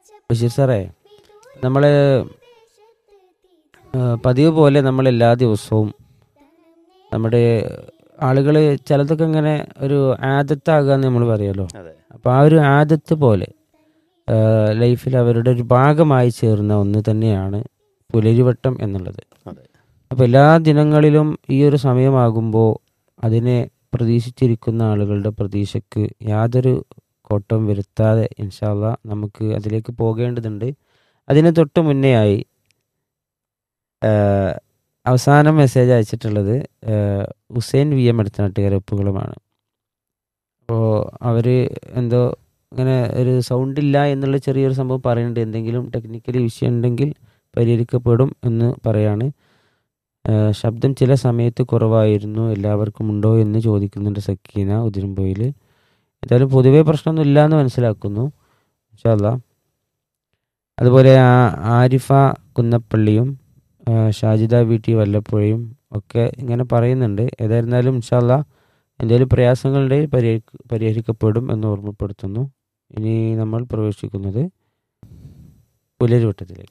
ബഷീർ സാറേ നമ്മൾ പതിവ് പോലെ നമ്മൾ എല്ലാ ദിവസവും നമ്മുടെ ആളുകൾ ചിലതൊക്കെ ഇങ്ങനെ ഒരു ആദത്താകുക എന്ന് നമ്മൾ പറയുമല്ലോ അതെ അപ്പോൾ ആ ഒരു ആദത്ത് പോലെ ലൈഫിൽ അവരുടെ ഒരു ഭാഗമായി ചേർന്ന ഒന്ന് തന്നെയാണ് പുലരിവട്ടം എന്നുള്ളത് അതെ അപ്പോൾ എല്ലാ ദിനങ്ങളിലും ഈ ഒരു സമയമാകുമ്പോൾ അതിനെ പ്രതീക്ഷിച്ചിരിക്കുന്ന ആളുകളുടെ പ്രതീക്ഷയ്ക്ക് യാതൊരു കോട്ടം വരുത്താതെ ഇൻഷാല്ല നമുക്ക് അതിലേക്ക് പോകേണ്ടതുണ്ട് അതിന് തൊട്ട് മുന്നേ ആയി ആ, അവസാനം മെസ്സേജ് അയച്ചിട്ടുള്ളത് ആ, ഹുസൈൻ വി എം എടുത്തനാട്ടുകാര ഉപ്പുകളുമാണ് അപ്പോൾ അവർ എന്തോ ഇങ്ങനെ ഒരു സൗണ്ട് ഇല്ല എന്നുള്ള ചെറിയൊരു സംഭവം പറയുന്നുണ്ട് എന്തെങ്കിലും ടെക്നിക്കലി വിഷയം ഉണ്ടെങ്കിൽ പരിഹരിക്കപ്പെടും എന്ന് പറയാണ് ആ, ശബ്ദം ചില സമയത്ത് കുറവായിരുന്നു എല്ലാവർക്കും ഉണ്ടോ എന്ന് ചോദിക്കുന്നുണ്ട് സക്കീന ഉതിരമ്പൊയിൽ എന്തായാലും പൊതുവേ പ്രശ്നമൊന്നും ഇല്ല എന്ന് മനസ്സിലാക്കുന്നു ഇൻഷാല്ല അതുപോലെ ആ- ആരിഫ കുന്നപ്പള്ളിയും ആ, ഷാജിദ വി ടി വല്ലപ്പുഴയും ഒക്കെ ഇങ്ങനെ പറയുന്നുണ്ട് ഏതായിരുന്നാലും ഇൻഷാല്ല എന്തെങ്കിലും പ്രയാസങ്ങളുണ്ടെങ്കിൽ പരിഹരി പരിഹരിക്കപ്പെടും എന്ന് ഓർമ്മപ്പെടുത്തുന്നു ഇനി നമ്മൾ പ്രവേശിക്കുന്നത് പുലരിവട്ടത്തിലേക്ക്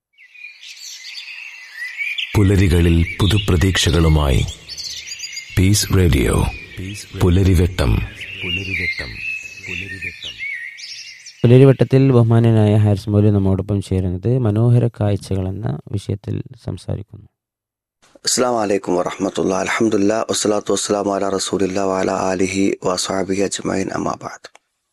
പുലരികളിൽ പുതുപ്രതീക്ഷകളുമായി പീസ് റേഡിയോ പുലരിവെട്ടം പുലരിവെട്ടം പുലരിവെട്ടം പുലരിവട്ടത്തിൽ ബഹുമാനനായ ഹാരിസ് മൗലി നമ്മോടൊപ്പം ചേരുന്നത് മനോഹര കാഴ്ചകൾ എന്ന വിഷയത്തിൽ സംസാരിക്കുന്നു അസ്സാം വലൈക്കും വറഹമത്തുള്ള അലഹമുല്ല വസ്സലാത്തു വസ്സലാം അല റസൂലില്ല വാല ആലിഹി വസാബി അജ്മൈൻ അമ്മാബാദ്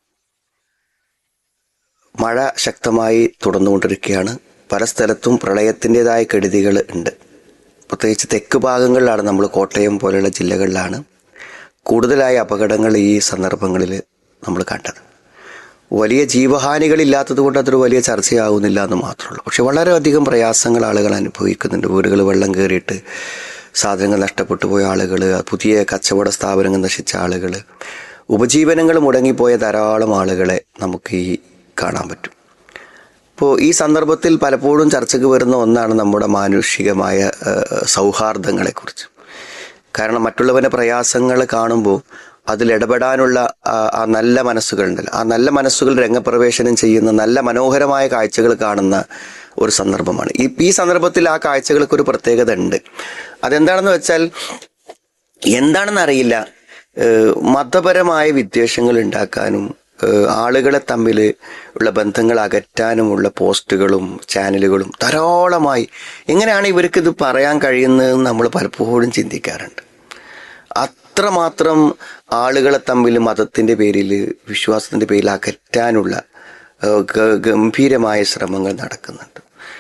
മഴ ശക്തമായി തുടർന്നുകൊണ്ടിരിക്കുകയാണ് പല സ്ഥലത്തും പ്രളയത്തിൻ്റെതായ കെടുതികൾ ഉണ്ട് പ്രത്യേകിച്ച് തെക്ക് ഭാഗങ്ങളിലാണ് നമ്മൾ കോട്ടയം പോലെയുള്ള ജില്ലകളിലാണ് കൂടുതലായ അപകടങ്ങൾ ഈ സന്ദർഭങ്ങളിൽ നമ്മൾ കണ്ടത് വലിയ ജീവഹാനികളില്ലാത്തത് കൊണ്ട് അതൊരു വലിയ ചർച്ചയാവുന്നില്ല എന്ന് മാത്രമുള്ളൂ പക്ഷെ വളരെയധികം പ്രയാസങ്ങൾ ആളുകൾ അനുഭവിക്കുന്നുണ്ട് വീടുകൾ വെള്ളം കയറിയിട്ട് സാധനങ്ങൾ നഷ്ടപ്പെട്ടു പോയ ആളുകൾ പുതിയ കച്ചവട സ്ഥാപനങ്ങൾ നശിച്ച ആളുകൾ ഉപജീവനങ്ങൾ മുടങ്ങിപ്പോയ ധാരാളം ആളുകളെ നമുക്ക് ഈ കാണാൻ പറ്റും ഇപ്പോൾ ഈ സന്ദർഭത്തിൽ പലപ്പോഴും ചർച്ചയ്ക്ക് വരുന്ന ഒന്നാണ് നമ്മുടെ മാനുഷികമായ ഏഹ്, സൗഹാർദ്ദങ്ങളെക്കുറിച്ച് കാരണം മറ്റുള്ളവന്റെ പ്രയാസങ്ങൾ കാണുമ്പോൾ അതിൽ ഇടപെടാനുള്ള ആ ആ നല്ല മനസ്സുകളുണ്ടല്ലോ ആ നല്ല മനസ്സുകൾ രംഗപ്രവേശനം ചെയ്യുന്ന നല്ല മനോഹരമായ കാഴ്ചകൾ കാണുന്ന ഒരു സന്ദർഭമാണ് ഈ ഈ സന്ദർഭത്തിൽ ആ കാഴ്ചകൾക്ക് ഒരു പ്രത്യേകത ഉണ്ട് അതെന്താണെന്ന് വെച്ചാൽ എന്താണെന്ന് അറിയില്ല ഏഹ് മതപരമായ വിദ്വേഷങ്ങൾ ഉണ്ടാക്കാനും ഏഹ് ആളുകളെ തമ്മിൽ ഉള്ള ബന്ധങ്ങൾ അകറ്റാനുമുള്ള പോസ്റ്റുകളും ചാനലുകളും ധാരാളമായി എങ്ങനെയാണ് ഇവർക്ക് ഇത് പറയാൻ കഴിയുന്നതെന്ന് നമ്മൾ പലപ്പോഴും ചിന്തിക്കാറുണ്ട് അത്രമാത്രം ആളുകളെ തമ്മിൽ മതത്തിന്റെ പേരിൽ വിശ്വാസത്തിന്റെ പേരിൽ അകറ്റാനുള്ള ഏഹ് ഗ- ഗംഭീരമായ ശ്രമങ്ങൾ നടക്കുന്നുണ്ട്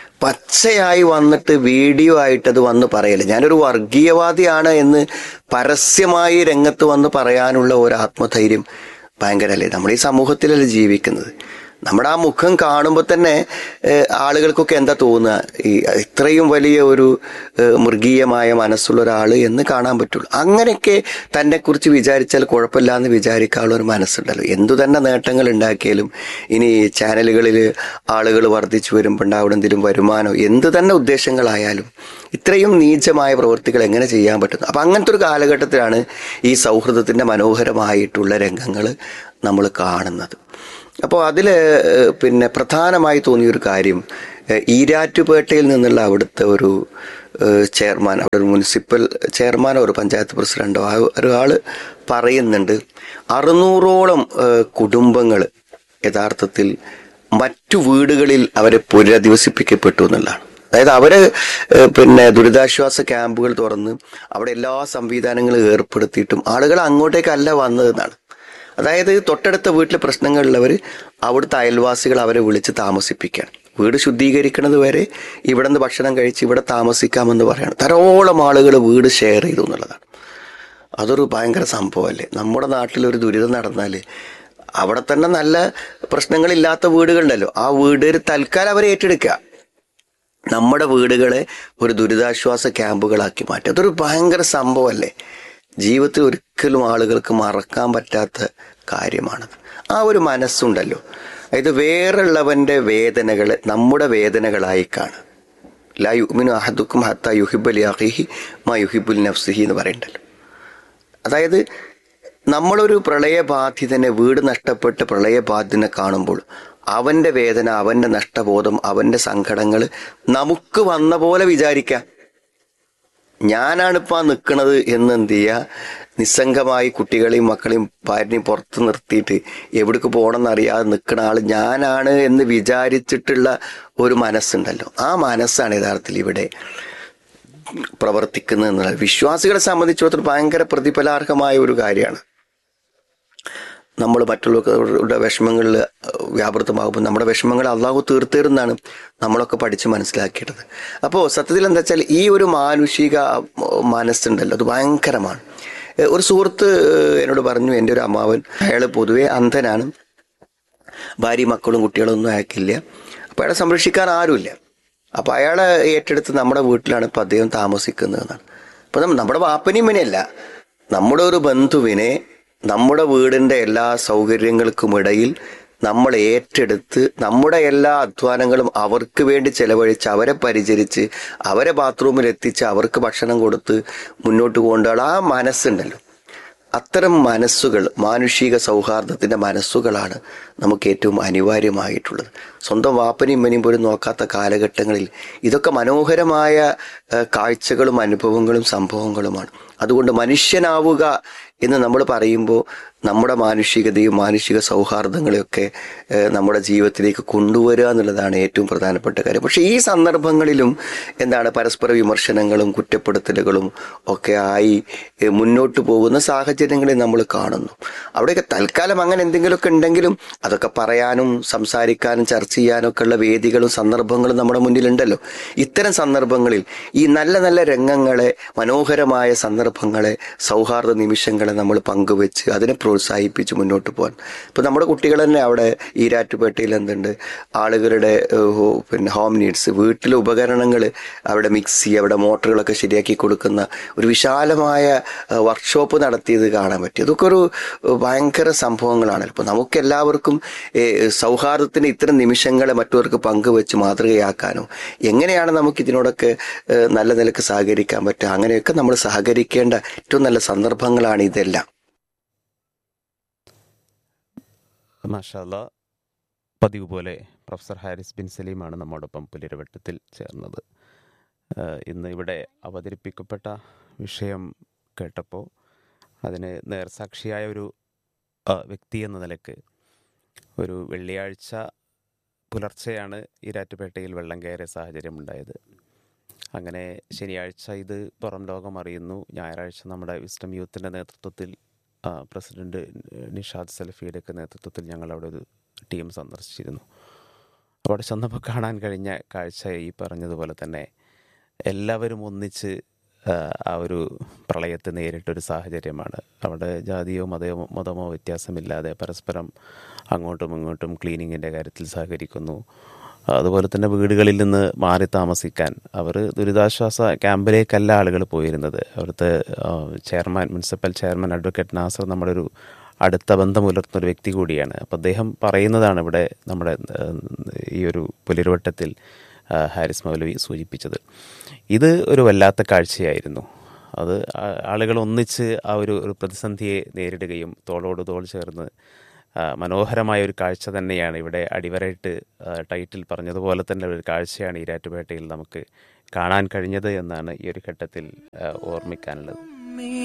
പച്ചയായി വന്നിട്ട് വീഡിയോ ആയിട്ട് അത് വന്ന് പറയല്ല ഞാനൊരു വർഗീയവാദിയാണ് എന്ന് പരസ്യമായി രംഗത്ത് വന്ന് പറയാനുള്ള ഒരു ആത്മധൈര്യം ഭയങ്കരല്ലേ നമ്മൾ ഈ സമൂഹത്തിലല്ലേ ജീവിക്കുന്നത് നമ്മുടെ ആ മുഖം കാണുമ്പോൾ തന്നെ ഏഹ്, ആളുകൾക്കൊക്കെ എന്താ തോന്നുക ഈ ഇത്രയും വലിയ ഒരു ഏഹ്, മൃഗീയമായ മനസ്സുള്ള ഒരാൾ എന്ന് കാണാൻ പറ്റുള്ളൂ അങ്ങനെയൊക്കെ തന്നെ കുറിച്ച് വിചാരിച്ചാൽ കുഴപ്പമില്ല എന്ന് വിചാരിക്കാനുള്ള ഒരു മനസ്സുണ്ടല്ലോ എന്തു തന്നെ നേട്ടങ്ങൾ ഉണ്ടാക്കിയാലും ഇനി ചാനലുകളിൽ ആളുകൾ വർദ്ധിച്ചു വരുമ്പോൾ ഉണ്ടാവുന്ന എന്തെങ്കിലും വരുമാനോ എന്ത് തന്നെ ഉദ്ദേശങ്ങളായാലും ഇത്രയും നീചമായ പ്രവൃത്തികൾ എങ്ങനെ ചെയ്യാൻ പറ്റുന്നു അപ്പം അങ്ങനത്തെ ഒരു കാലഘട്ടത്തിലാണ് ഈ സൗഹൃദത്തിൻ്റെ മനോഹരമായിട്ടുള്ള രംഗങ്ങൾ നമ്മൾ കാണുന്നത് അപ്പോൾ അതിൽ പിന്നെ പ്രധാനമായി തോന്നിയൊരു കാര്യം ഏഹ്, ഈരാറ്റുപേട്ടയിൽ നിന്നുള്ള അവിടുത്തെ ഒരു ഏഹ്, ചെയർമാൻ അവിടെ ഒരു മുനിസിപ്പൽ ചെയർമാനോ ഒരു പഞ്ചായത്ത് പ്രസിഡന്റോ ആ ഒരാൾ പറയുന്നുണ്ട് അറുന്നൂറോളം കുടുംബങ്ങൾ യഥാർത്ഥത്തിൽ മറ്റു വീടുകളിൽ അവരെ പുനരധിവസിപ്പിക്കപ്പെട്ടു എന്നുള്ളതാണ് അതായത് അവര് ഏഹ്, പിന്നെ ദുരിതാശ്വാസ ക്യാമ്പുകൾ തുറന്ന് അവിടെ എല്ലാ സംവിധാനങ്ങളും ഏർപ്പെടുത്തിയിട്ടും ആളുകൾ അങ്ങോട്ടേക്കല്ല വന്നതെന്നാണ് അതായത് തൊട്ടടുത്ത വീട്ടിലെ പ്രശ്നങ്ങളുള്ളവർ അവിടുത്തെ അയൽവാസികൾ അവരെ വിളിച്ച് താമസിപ്പിക്കുകയാണ് വീട് ശുദ്ധീകരിക്കുന്നത് വരെ ഇവിടെ നിന്ന് ഭക്ഷണം കഴിച്ച് ഇവിടെ താമസിക്കാമെന്ന് പറയാണ് ധാരാളം ആളുകൾ വീട് ഷെയർ ചെയ്തു എന്നുള്ളതാണ് അതൊരു ഭയങ്കര സംഭവമല്ലേ നമ്മുടെ നാട്ടിൽ ഒരു ദുരിതം നടന്നാൽ അവിടെ തന്നെ നല്ല പ്രശ്നങ്ങളില്ലാത്ത വീടുകളുണ്ടല്ലോ ആ വീട് തൽക്കാലം അവരെ ഏറ്റെടുക്കുക നമ്മുടെ വീടുകളെ ഒരു ദുരിതാശ്വാസ ക്യാമ്പുകളാക്കി മാറ്റുക അതൊരു ഭയങ്കര സംഭവമല്ലേ ജീവിതത്തിൽ ഒരിക്കലും ആളുകൾക്ക് മറക്കാൻ പറ്റാത്ത കാര്യമാണത് ആ ഒരു മനസ്സുണ്ടല്ലോ അതായത് വേറുള്ളവന്റെ വേദനകളെ നമ്മുടെ വേദനകളായി കാണുക ലാ യുമിനു അഹദുക്കും ഹത്ത യുഹിബലി അഹിഹി മാ യുഹിബുൽ നഫ്സിഹി എന്ന് പറയണ്ടല്ലോ അതായത് നമ്മളൊരു പ്രളയബാധിതനെ വീട് നഷ്ടപ്പെട്ട് പ്രളയബാധിതനെ കാണുമ്പോൾ അവന്റെ വേദന അവന്റെ നഷ്ടബോധം അവന്റെ സങ്കടങ്ങൾ നമുക്ക് വന്ന പോലെ വിചാരിക്കാം ഞാനാണിപ്പോ ആ നിൽക്കുന്നത് എന്ന് എന്ത് ചെയ്യുക നിസ്സംഗമായി കുട്ടികളെയും മക്കളെയും ഭാര്യനെയും പുറത്ത് നിർത്തിയിട്ട് എവിടേക്ക് പോകണമെന്ന് അറിയാതെ നിൽക്കുന്ന ആള് ഞാനാണ് എന്ന് വിചാരിച്ചിട്ടുള്ള ഒരു മനസ്സുണ്ടല്ലോ ആ മനസ്സാണ് യഥാർത്ഥത്തിൽ ഇവിടെ പ്രവർത്തിക്കുന്നത് എന്നുള്ളത് വിശ്വാസികളെ സംബന്ധിച്ചിടത്തോളം ഭയങ്കര പ്രതിഫലാർഹമായ ഒരു കാര്യമാണ് നമ്മൾ മറ്റുള്ളവരുടെ വിഷമങ്ങളിൽ വ്യാപൃതമാകുമ്പോൾ നമ്മുടെ വിഷമങ്ങൾ അള്ളാഹു തീർത്തേറുന്നാണ് നമ്മളൊക്കെ പഠിച്ച് മനസ്സിലാക്കിയിട്ടത് അപ്പോൾ സത്യത്തിൽ എന്താ വെച്ചാൽ ഈ ഒരു മാനുഷിക മനസ്സുണ്ടല്ലോ അത് ഭയങ്കരമാണ് ഏ, ഒരു സുഹൃത്ത് എന്നോട് പറഞ്ഞു എൻ്റെ ഒരു അമ്മാവൻ അയാൾ പൊതുവെ അന്ധനാണ് ഭാര്യ മക്കളും കുട്ടികളും ഒന്നും അയക്കില്ല അപ്പോൾ അയാളെ സംരക്ഷിക്കാൻ ആരുമില്ല അപ്പോൾ അയാളെ ഏറ്റെടുത്ത് നമ്മുടെ വീട്ടിലാണ് ഇപ്പം അദ്ദേഹം താമസിക്കുന്നതെന്നാണ് അപ്പം നമ്മ- നമ്മുടെ വാപ്പനെയും ഇവനെയല്ല നമ്മുടെ ഒരു ബന്ധുവിനെ നമ്മുടെ വീടിൻ്റെ എല്ലാ സൗകര്യങ്ങൾക്കും ഇടയിൽ നമ്മൾ ഏറ്റെടുത്ത് നമ്മുടെ എല്ലാ അധ്വാനങ്ങളും അവർക്ക് വേണ്ടി ചെലവഴിച്ച് അവരെ പരിചരിച്ച് അവരെ ബാത്റൂമിൽ എത്തിച്ച് അവർക്ക് ഭക്ഷണം കൊടുത്ത് മുന്നോട്ട് കൊണ്ടുപോകാൻ ആ മനസ്സുണ്ടല്ലോ അത്തരം മനസ്സുകൾ മാനുഷിക സൗഹാർദ്ദത്തിന്റെ മനസ്സുകളാണ് നമുക്ക് ഏറ്റവും അനിവാര്യമായിട്ടുള്ളത് സ്വന്തം വാപ്പനെയും ഇമ്മനെയും പോലും നോക്കാത്ത കാലഘട്ടങ്ങളിൽ ഇതൊക്കെ മനോഹരമായ ഏഹ്, കാഴ്ചകളും അനുഭവങ്ങളും സംഭവങ്ങളുമാണ് അതുകൊണ്ട് മനുഷ്യനാവുക എന്ന് നമ്മൾ പറയുമ്പോൾ നമ്മുടെ മാനുഷികതയും മാനുഷിക സൗഹാർദ്ദങ്ങളെയൊക്കെ ഏഹ്, നമ്മുടെ ജീവിതത്തിലേക്ക് കൊണ്ടുവരിക എന്നുള്ളതാണ് ഏറ്റവും പ്രധാനപ്പെട്ട കാര്യം പക്ഷേ ഈ സന്ദർഭങ്ങളിലും എന്താണ് പരസ്പര വിമർശനങ്ങളും കുറ്റപ്പെടുത്തലുകളും ഒക്കെ ആയി ഏഹ്, മുന്നോട്ട് പോകുന്ന സാഹചര്യങ്ങളെ നമ്മൾ കാണുന്നു അവിടെയൊക്കെ തൽക്കാലം അങ്ങനെ എന്തെങ്കിലുമൊക്കെ ഉണ്ടെങ്കിലും അതൊക്കെ പറയാനും സംസാരിക്കാനും ചർച്ച ചെയ്യാനും ഒക്കെ ഉള്ള വേദികളും സന്ദർഭങ്ങളും നമ്മുടെ മുന്നിലുണ്ടല്ലോ ഇത്തരം സന്ദർഭങ്ങളിൽ ഈ നല്ല നല്ല രംഗങ്ങളെ മനോഹരമായ സന്ദർഭങ്ങളെ സൗഹാർദ്ദ നിമിഷങ്ങളെ നമ്മൾ പങ്കുവെച്ച് അതിനെ പ്രോത്സാഹിപ്പിച്ച് മുന്നോട്ട് പോകാൻ ഇപ്പം നമ്മുടെ കുട്ടികൾ തന്നെ അവിടെ ഈരാറ്റുപേട്ടയിൽ എന്തുണ്ട് ആളുകളുടെ ഏഹ്, ഹോ- പിന്നെ ഹോം നീഡ്സ് വീട്ടിലെ ഉപകരണങ്ങൾ അവിടെ മിക്സി അവിടെ മോട്ടറുകളൊക്കെ ശരിയാക്കി കൊടുക്കുന്ന ഒരു വിശാലമായ ഏഹ്, വർക്ക്ഷോപ്പ് നടത്തിയത് കാണാൻ പറ്റി അതൊക്കെ ഒരു ഏഹ്, ഭയങ്കര സംഭവങ്ങളാണ് ഇപ്പോൾ നമുക്ക് എല്ലാവർക്കും ഏഹ്, സൗഹാർദ്ദത്തിന് ഇത്തരം നിമിഷങ്ങളെ മറ്റവർക്ക് പങ്കുവെച്ച് മാതൃകയാക്കാനോ എങ്ങനെയാണ് നമുക്ക് ഇതിനോടൊക്കെ ഏഹ്, നല്ല നിലക്ക് സഹകരിക്കാൻ പറ്റുക അങ്ങനെയൊക്കെ നമ്മൾ സഹകരിക്കേണ്ട ഏറ്റവും നല്ല സന്ദർഭങ്ങളാണ് ഇതെല്ലാം മാഷാല്ല പതിവ് പോലെ പ്രൊഫസർ ഹാരിസ് ബിൻ സലീമാണ് നമ്മോടൊപ്പം പുലിരവട്ടത്തിൽ ചേർന്നത് ഏഹ് ഇന്ന് ഇവിടെ അവതരിപ്പിക്കപ്പെട്ട വിഷയം കേട്ടപ്പോൾ അതിന് നേർസാക്ഷിയായ ഒരു ആ, വ്യക്തി എന്ന നിലക്ക് ഒരു വെള്ളിയാഴ്ച പുലർച്ചെയാണ് ഈരാറ്റുപേട്ടയിൽ വെള്ളം കയറിയ സാഹചര്യം ഉണ്ടായത് അങ്ങനെ ശനിയാഴ്ച ഇത് പുറം ലോകം അറിയുന്നു ഞായറാഴ്ച നമ്മുടെ വിസ്റ്റം യൂത്തിൻ്റെ നേതൃത്വത്തിൽ ആ, പ്രസിഡന്റ് നിഷാദ് സലഫിയുടെയൊക്കെ നേതൃത്വത്തിൽ ഞങ്ങൾ അവിടെ ഒരു ടീം സന്ദർശിച്ചിരുന്നു അപ്പോൾ അവിടെ ചെന്നപ്പോൾ കാണാൻ കഴിഞ്ഞ കാഴ്ച ഈ പറഞ്ഞതുപോലെ തന്നെ എല്ലാവരും ഒന്നിച്ച് ആ, ആ ഒരു പ്രളയത്തെ നേരിട്ടൊരു സാഹചര്യമാണ് അവിടെ ജാതിയോ മതമോ മതമോ വ്യത്യാസമില്ലാതെ പരസ്പരം അങ്ങോട്ടും ഇങ്ങോട്ടും ക്ലീനിങ്ങിൻ്റെ കാര്യത്തിൽ സഹകരിക്കുന്നു അതുപോലെ തന്നെ വീടുകളിൽ നിന്ന് മാറി താമസിക്കാൻ അവർ ദുരിതാശ്വാസ ക്യാമ്പിലേക്കല്ല ആളുകൾ പോയിരുന്നത് അവിടുത്തെ ആ, chairman municipal chairman advocate Nasar നമ്മുടെ ഒരു അടുത്ത ബന്ധം പുലർത്തുന്ന ഒരു വ്യക്തി കൂടിയാണ് അപ്പോൾ അദ്ദേഹം പറയുന്നതാണ് ഇവിടെ നമ്മുടെ ആ, ഈ ഒരു പുലരുവട്ടത്തിൽ ആ, ഹാരിസ് മൗലവി സൂചിപ്പിച്ചത് ഇത് ഒരു വല്ലാത്ത കാഴ്ചയായിരുന്നു അത് ആ- ആളുകൾ ഒന്നിച്ച് ആ ഒരു ഒരു പ്രതിസന്ധിയെ നേരിടുകയും തോളോട് തോൾ ചേർന്ന് ആ, മനോഹരമായ ഒരു കാഴ്ച തന്നെയാണ് ഇവിടെ അടിവരയിട്ട് ആ, ടൈറ്റിൽ പറഞ്ഞതുപോലെ തന്നെ ഒരു കാഴ്ചയാണ് ഈരാറ്റുപേട്ടയിൽ നമുക്ക് കാണാൻ കഴിഞ്ഞത് എന്നാണ് ഈ ഒരു ഘട്ടത്തിൽ ആ, ഓർമ്മിക്കാനുള്ളത്